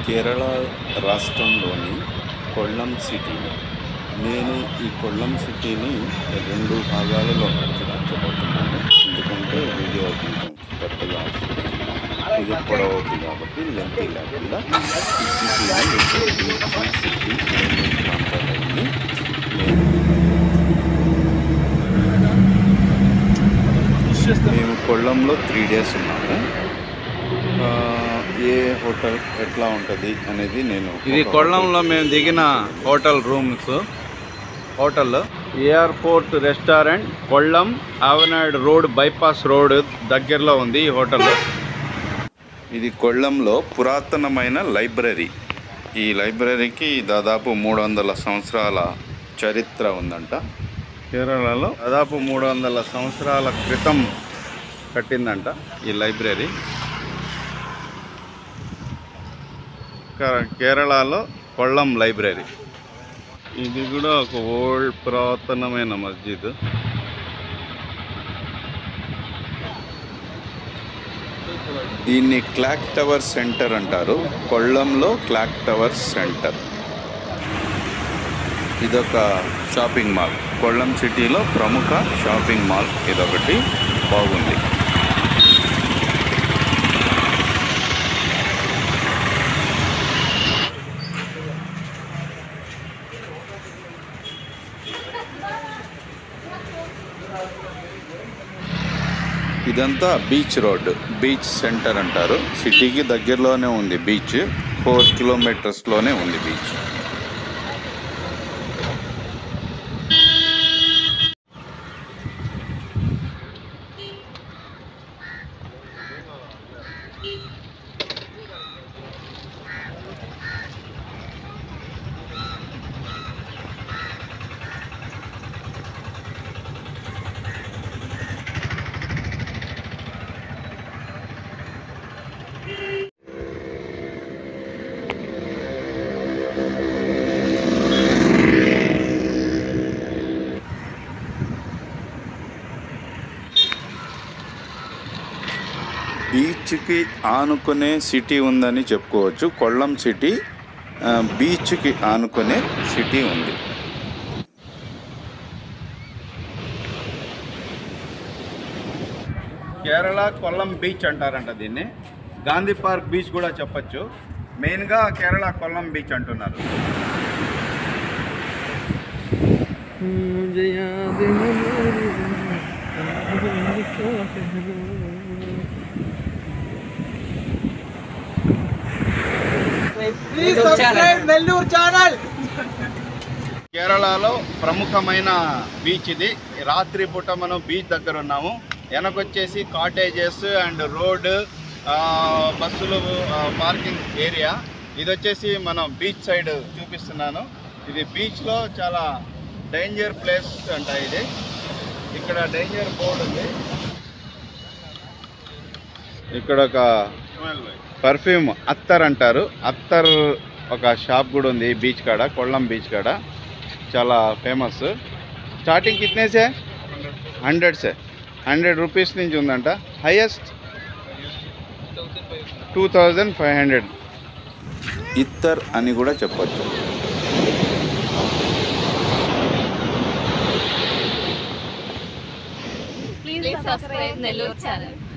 కేరళ రాష్ట్రంలోని కొల్లం సిటీ నేను ఈ కొల్లం సిటీని రెండు భాగాలలో చూపించబోతున్నాను ఎందుకంటే వీడియో కొంచెం పెద్దగా వస్తుంది ఇది పొడవుతుంది కాబట్టి లెంత్ లేకుండా ఈ సిటీని బీచ్ సిటీ మెయిన్ ప్రాంతాలన్నీ నేను మేము కొల్లంలో త్రీ డేస్ ఉన్నాము ఆ, ఏ హోటల్ ఎట్లా ఉంటుంది అనేది నేను ఇది ఒక కొల్లంలో మేము దిగిన hotel rooms hotel airport restaurant Kollam ఆవనాడ్ రోడ్ బైపాస్ రోడ్ దగ్గరలో ఉంది ఈ హోటల్ ఇది కొల్లంలో పురాతనమైన లైబ్రరీ ఈ లైబ్రరీకి దాదాపు మూడు వందల సంవత్సరాల చరిత్ర ఉందంట కేరళలో దాదాపు మూడు వందల సంవత్సరాల క్రితం కట్టిందంట ఈ లైబ్రరీ క- కేరళలో కొల్లం లైబ్రరీ ఇది కూడా ఒక ఓల్డ్ పురాతనమైన మస్జిద్ దీన్ని క్లాక్ టవర్ సెంటర్ అంటారు కొల్లంలో క్లాక్ టవర్ సెంటర్ ఇదొక షాపింగ్ మాల్ కొల్లం సిటీలో ప్రముఖ షాపింగ్ మాల్ ఇదొకటి బాగుంది ఇదంతా బీచ్ రోడ్ బీచ్ సెంటర్ అంటారు సిటీకి దగ్గరలోనే ఉంది బీచ్ ఫోర్ కిలోమీటర్స్లోనే ఉంది బీచ్ బీచ్కి ఆనుకునే సిటీ ఉందని చెప్పుకోవచ్చు కొల్లం సిటీ ఆ, బీచ్కి ఆనుకునే సిటీ ఉంది కేరళ కొల్లం బీచ్ అంటారంట దీన్ని గాంధీ పార్క్ బీచ్ కూడా చెప్పొచ్చు మెయిన్గా కేరళ కొల్లం బీచ్ అంటున్నారు కేరళలో ప్రముఖమైన బీచ్ ఇది రాత్రి పూట మనం బీచ్ దగ్గర ఉన్నాము వెనకొచ్చేసి కాటేజెస్ అండ్ రోడ్ బస్సులు పార్కింగ్ ఏరియా ఇది వచ్చేసి మనం బీచ్ సైడ్ చూపిస్తున్నాను ఇది బీచ్లో చాలా డేంజర్ ప్లేస్ అంట ఇది ఇక్కడ డేంజర్ బోర్డు ఉంది ఇక్కడ ఒక పర్ఫ్యూమ్ అత్తర్ అంటారు అత్తర్ ఒక షాప్ కూడా ఉంది బీచ్ కాడ కొల్లం బీచ్ కాడ చాలా ఫేమస్ స్టార్టింగ్ కితనేసే హండ్రెడ్ సే హండ్రెడ్ రూపీస్ నుంచి ఉందంట highest two thousand five hundred ఇత్తర్ అని కూడా చెప్పొచ్చు Please subscribe Nellore channel.